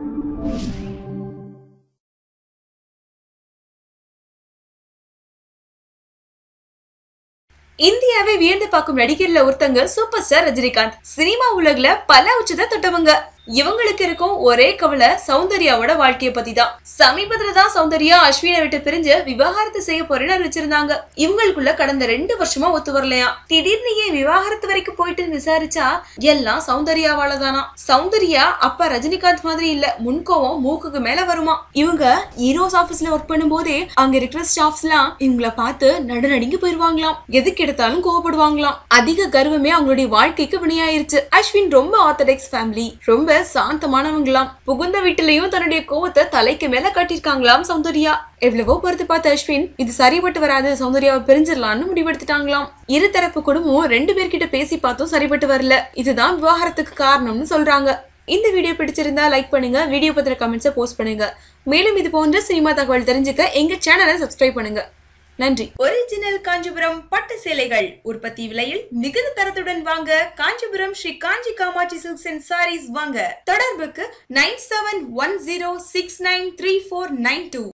இந்தியாவை வியந்து பார்க்கும் நடிகர்ல ஒருத்தங்க சூப்பர் ஸ்டார் ரஜினிகாந்த் சினிமா உலகுல பல உச்சத்தை தொட்டவங்க இவங்களுக்கு இருக்கும் ஒரே கவலை சௌந்தர்யாவோட வாழ்க்கைய பத்தி தான் சமீபத்துல தான் சௌந்தர்யா அஸ்வினை விட்டு பிரிஞ்சு விவாகரத்து செய்ய போறேன்னு அறிவிச்சிருந்தாங்க இவங்களுக்குள்ள கடந்த ரெண்டு வருஷமா ஒத்து வரலையா திடீர்னு ஏன் விவாகரத்து வரைக்கும் போயிட்டு விசாரிச்சா எல்லாம் சௌந்தர்யாவால தானா சௌந்தர்யா அப்ப ரஜினிகாந்த் மாதிரி இல்ல முன்கோவம் மூக்குக்கு மேல வருமா இவங்க ஹீரோஸ் ஆபீஸ்ல ஒர்க் பண்ணும்போதே அங்க இருக்கிற ஸ்டாஃப்ஸ் எல்லாம் இவங்கள பார்த்து நடுநடுங்கி போயிருவாங்களாம் எதுக்கு எடுத்தாலும் கோவப்படுவாங்களாம் அதிக கர்வமே அவங்களுடைய வாழ்க்கைக்கு வினையாயிருச்சு அஸ்வின் ரொம்ப ஆர்த்தடாக்ஸ் ஃபேமிலி ரொம்ப சாந்தமானவங்களாம் புகுந்த வீட்டிலையும் தன்னுடைய கோவத்தை தலைக்கு மேல கட்டிருக்காங்களாம் சௌந்தர்யா எவ்வளவோ பொறுத்து பார்த்த அஸ்வின் இது சரிப்பட்டு வராது சௌந்தர்யாவை பிரிஞ்சிடலாம்னு முடிவெடுத்துட்டாங்களாம் இருதரப்பு குடும்பம் ரெண்டு பேர்கிட்ட பேசி பார்த்தும் சரிப்பட்டு வரல இதுதான் விவாகரத்துக்கு காரணம்னு சொல்றாங்க இந்த வீடியோ பிடிச்சிருந்தா லைக் பண்ணுங்க வீடியோ பத்திர கமெண்ட்ஸை போஸ்ட் பண்ணுங்க மேலும் இது போன்ற சினிமா தகவல் தெரிஞ்சுக்க எங்க சேனலை சப்ஸ்கிரைப் பண்ணுங்க நன்றி ஒரிஜினல் காஞ்சிபுரம் பட்டு சேலைகள் உற்பத்தி விலையில் மிகுந்த தரத்துடன் வாங்க Kanchipuram Sri Kanchi Kamakshi silks and sarees வாங்க தொடர்புக்கு nine seven one zero six nine three four nine two